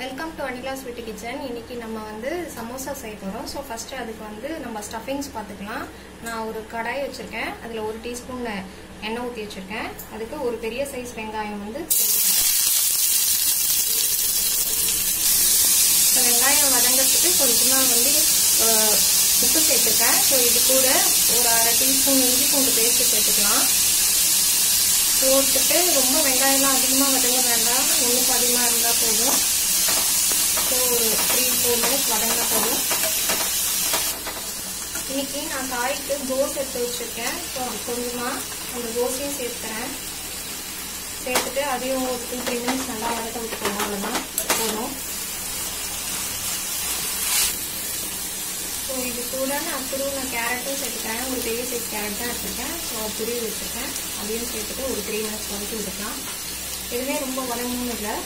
welcome to Anila sweet kitchen இன்னைக்கு நம்ம வந்து சமோசா செய்ய போகிறோம் ஸோ ஃபஸ்ட்டு அதுக்கு வந்து நம்ம ஸ்டஃபிங்ஸ் பார்த்துக்கலாம் நான் ஒரு கடாய் வச்சுருக்கேன் அதில் ஒரு டீஸ்பூன் எண்ணெய் ஊற்றி வச்சுருக்கேன் அதுக்கு ஒரு பெரிய சைஸ் வெங்காயம் வந்து சேர்த்துக்கிறேன் ஸோ வெங்காயம் வதங்கிறதுக்கு கொஞ்சமாக வந்து அஹ், உப்பு சேர்த்துருக்கேன் ஸோ இது கூட ஒரு அரை டீஸ்பூன் இஞ்சி பூண்டு பேஸ்ட்டு சேர்த்துக்கலாம் போட்டுட்டு ரொம்ப வெங்காயம்லாம் அதிகமாக வதங்க வேண்டாம் ஒன்றும் அதிகமாக இருந்தால் போதும் ஸோ ஒரு த்ரீ ஃபோர் மினிட்ஸ் வதங்கினா போதும் இன்னைக்கு நான் காய்க்கு கோஸ் எடுத்து வச்சுருக்கேன் ஸோ கொஞ்சமாக அந்த கோஸையும் சேர்த்துக்கிறேன் சேர்த்துட்டு அதையும் ஒரு டூ த்ரீ மினிட்ஸ் நல்லா வதக்க விட்டுக்கோங்க அவ்வளோதான் போதும் ஸோ இது கூட நான் துருவின கேரட்டும் சேர்த்துக்கிறேன் ஒரு பெரிய சைஸ் கேரட் தான் எடுத்துருக்கேன் ஸோ துருவி வச்சுருக்கேன் அதையும் சேர்த்துட்டு ஒரு த்ரீ மினிட்ஸ் வதக்கி விட்டுக்கலாம் எதுவுமே ரொம்ப வதங்கணும் இல்லை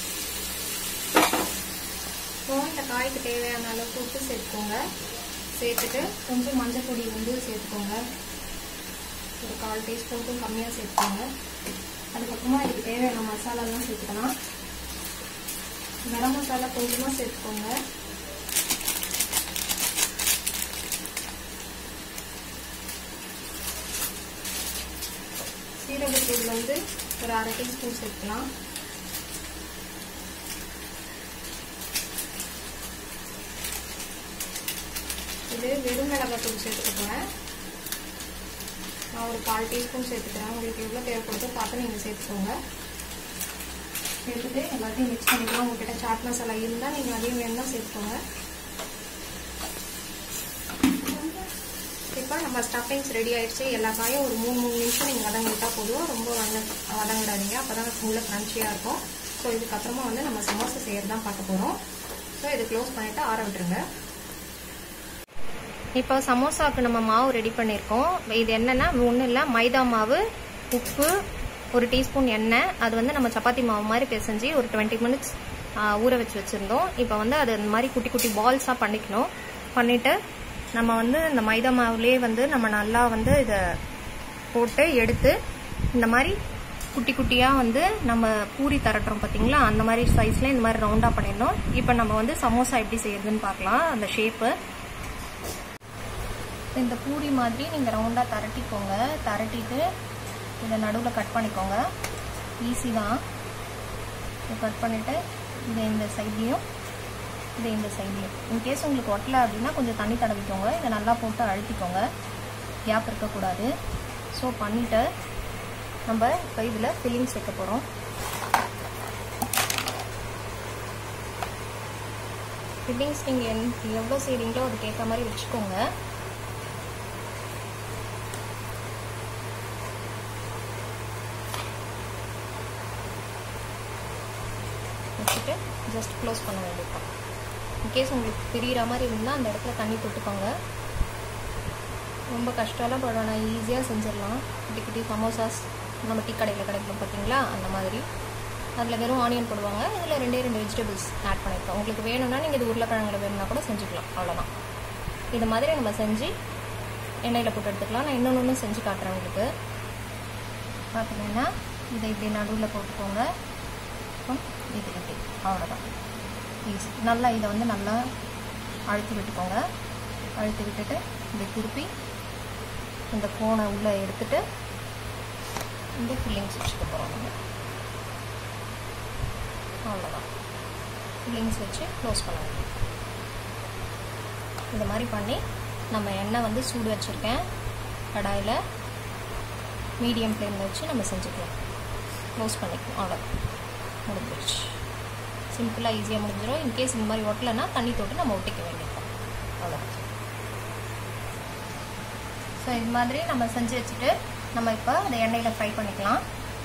ஸோ இந்த காய்க்கு தேவையான அளவுக்கு உப்பு சேர்த்துக்கோங்க சேர்த்துட்டு கொஞ்சம் மஞ்சள் பொடி வந்து சேர்த்துக்கோங்க ஒரு கால் டீஸ்பூனுக்கும் கம்மியாக சேர்த்துக்கோங்க அதுக்கப்புறமா இதுக்கு தேவையான மசாலாலாம் சேர்த்துக்கலாம் கரம் மசாலா கொஞ்சமாக சேர்த்துக்கோங்க சீரகத்தூள் வந்து ஒரு அரை டீஸ்பூன் சேர்த்துக்கலாம் இது வெறும் மிளகாத்தூள் சேர்த்துக்க போகிறேன் நான் ஒரு கால் டீஸ்பூன் சேர்த்துக்கிறேன் உங்களுக்கு எவ்வளோ தேவைப்படுதோ பார்த்து நீங்கள் சேர்த்துக்கோங்க சேர்த்துட்டு எல்லாத்தையும் மிக்ஸ் பண்ணிக்கலாம் உங்ககிட்ட சாட் மசாலா இருந்தால் நீங்கள் அதையும் வேணும்னா சேர்த்துக்கோங்க இப்போ நம்ம ஸ்டஃபிங்ஸ் ரெடி ஆயிடுச்சு எல்லா காயும் ஒரு மூணு மூணு நிமிஷம் நீங்கள் வதங்கிட்டா போதும் ரொம்ப வதங்க வதங்கிடாதீங்க அப்போ தான் உள்ள க்ரன்ச்சியாக இருக்கும் ஸோ இதுக்கப்புறமா வந்து நம்ம சமோசா செய்யறது தான் பார்க்க போகிறோம் ஸோ இதை க்ளோஸ் பண்ணிவிட்டு ஆற விட்டுருங்க இப்போ சமோசாவுக்கு நம்ம மாவு ரெடி பண்ணியிருக்கோம் இது என்னென்னா ஒன்றும் இல்லை மைதா மாவு உப்பு ஒரு டீஸ்பூன் எண்ணெய் அது வந்து நம்ம சப்பாத்தி மாவு மாதிரி பிசைஞ்சு ஒரு டுவெண்ட்டி மினிட்ஸ் ஊற வச்சு வச்சுருந்தோம் இப்போ வந்து அது இந்த மாதிரி குட்டி குட்டி பால்ஸாக பண்ணிக்கணும் பண்ணிவிட்டு நம்ம வந்து இந்த மைதா மாவுலேயே வந்து நம்ம நல்லா வந்து இதை போட்டு எடுத்து இந்த மாதிரி குட்டி குட்டியாக வந்து நம்ம பூரி தரட்டுறோம் பார்த்தீங்களா அந்த மாதிரி சைஸில் இந்த மாதிரி ரவுண்டாக பண்ணிடணும் இப்போ நம்ம வந்து சமோசா எப்படி செய்யறதுன்னு பார்க்கலாம் அந்த ஷேப்பு இந்த பூரி மாதிரி நீங்கள் ரவுண்டாக தரட்டிக்கோங்க தரட்டிட்டு இதை நடுவில் கட் பண்ணிக்கோங்க ஈஸி தான் இதை கட் பண்ணிவிட்டு இதை இந்த சைட்லேயும் இதை இந்த சைட்லேயும் இன்கேஸ் உங்களுக்கு ஒட்டலை அப்படின்னா கொஞ்சம் தண்ணி தடவிக்கோங்க இதை நல்லா போட்டு அழுத்திக்கோங்க கேப் இருக்கக்கூடாது ஸோ பண்ணிவிட்டு நம்ம இப்போ இதில் ஃபில்லிங் சேர்க்க போகிறோம் ஃபில்லிங்ஸ் நீங்கள் எவ்வளோ செய்கிறீங்களோ அதுக்கு ஏற்ற மாதிரி வச்சுக்கோங்க வச்சுட்டு ஜஸ்ட் க்ளோஸ் பண்ண வேண்டியதுதான் இன்கேஸ் உங்களுக்கு பிரிகிற மாதிரி இருந்தால் அந்த இடத்துல தண்ணி தொட்டுக்கோங்க ரொம்ப கஷ்டம்லாம் படம் நான் ஈஸியாக செஞ்சிடலாம் குட்டி குட்டி சமோசாஸ் நம்ம டீ கடையில் கிடைக்கும் பார்த்தீங்களா அந்த மாதிரி அதில் வெறும் ஆனியன் போடுவாங்க இதில் ரெண்டே ரெண்டு வெஜிடபிள்ஸ் ஆட் பண்ணியிருக்கோம் உங்களுக்கு வேணும்னா நீங்கள் இது உருளைக்கிழங்குல வேணும்னா கூட செஞ்சுக்கலாம் அவ்வளோதான் இது மாதிரி நம்ம செஞ்சு எண்ணெயில் போட்டு எடுத்துக்கலாம் நான் இன்னொன்று செஞ்சு காட்டுறேன் உங்களுக்கு பார்த்தீங்கன்னா இதை இப்படி நடுவில் போட்டுக்கோங்க இது இப்படி அவ்வளோதான் ஈஸி நல்லா இதை வந்து நல்லா அழுத்தி விட்டுக்கோங்க அழுத்தி விட்டுட்டு இதை திருப்பி இந்த ஃபோனை உள்ளே எடுத்துட்டு இந்த ஃபில்லிங்ஸ் வச்சுக்க போகிறோம் நம்ம அவ்வளோதான் ஃபில்லிங்ஸ் வச்சு க்ளோஸ் பண்ண வேண்டியது இந்த மாதிரி பண்ணி நம்ம எண்ணெய் வந்து சூடு வச்சுருக்கேன் கடாயில் மீடியம் ஃப்ளேமில் வச்சு நம்ம செஞ்சுக்கலாம் க்ளோஸ் பண்ணிக்கலாம் அவ்வளோதான் முடிஞ்சிருச்சு சிம்பிளாக ஈஸியாக முடிஞ்சிடும் இன்கேஸ் இந்த மாதிரி ஒட்டலைன்னா தண்ணி தொட்டு நம்ம ஒட்டிக்க வேண்டியதுதான் அவ்வளோ ஸோ இது மாதிரி நம்ம செஞ்சு வச்சுட்டு நம்ம இப்போ அந்த எண்ணெயில் ஃப்ரை பண்ணிக்கலாம்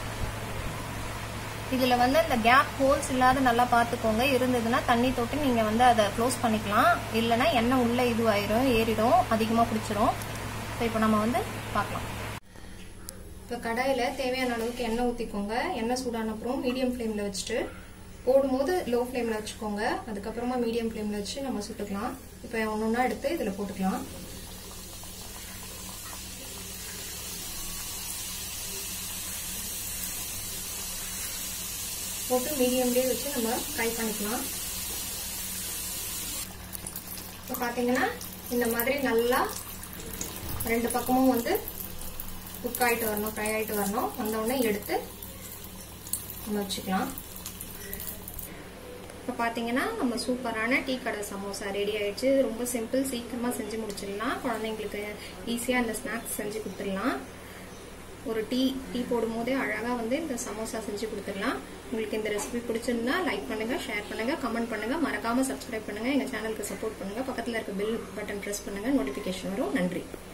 இதில் வந்து இந்த கேப் ஹோல்ஸ் இல்லாத நல்லா பார்த்துக்கோங்க இருந்ததுன்னா தண்ணி தொட்டு நீங்கள் வந்து அதை க்ளோஸ் பண்ணிக்கலாம் இல்லைன்னா எண்ணெய் உள்ளே இதுவாயிரும் ஏறிடும் அதிகமாக பிடிச்சிரும் ஸோ இப்போ நம்ம வந்து பார்க்கலாம் இப்போ கடாயில் தேவையான அளவுக்கு எண்ணெய் ஊற்றிக்கோங்க எண்ணெய் சூடான அப்புறம் மீடியம் ஃப்ளேமில் வச்சுட்டு போடும்போது லோ ஃப்ளேமில் வச்சுக்கோங்க அதுக்கப்புறமா மீடியம் ஃப்ளேமில் வச்சு நம்ம சுட்டுக்கலாம் இப்போ ஒன்று ஒன்றா எடுத்து இதில் போட்டுக்கலாம் போட்டு மீடியம்லேயே வச்சு நம்ம ஃப்ரை பண்ணிக்கலாம் இப்போ பார்த்தீங்கன்னா இந்த மாதிரி நல்லா ரெண்டு பக்கமும் வந்து குக் ஆகிட்டு வரணும் ஃப்ரை ஆகிட்டு வரணும் வந்தவுடனே எடுத்து நம்ம வச்சுக்கலாம் இப்போ பார்த்தீங்கன்னா நம்ம சூப்பரான டீ கடை சமோசா ரெடி ஆயிடுச்சு ரொம்ப சிம்பிள் சீக்கிரமாக செஞ்சு முடிச்சிடலாம் குழந்தைங்களுக்கு ஈஸியாக இந்த ஸ்நாக்ஸ் செஞ்சு கொடுத்துடலாம் ஒரு டீ டீ போடும் போதே அழகாக வந்து இந்த சமோசா செஞ்சு கொடுத்துடலாம் உங்களுக்கு இந்த ரெசிபி பிடிச்சிருந்தா லைக் பண்ணுங்க ஷேர் பண்ணுங்க கமெண்ட் பண்ணுங்க மறக்காம சப்ஸ்கிரைப் பண்ணுங்க எங்க சேனலுக்கு சப்போர்ட் பண்ணுங்க பக்கத்தில் இருக்க பெல் பட்டன் ப்ரெஸ் பண்ணுங்க நோட்டிஃபிகேஷன் வரும் நன்றி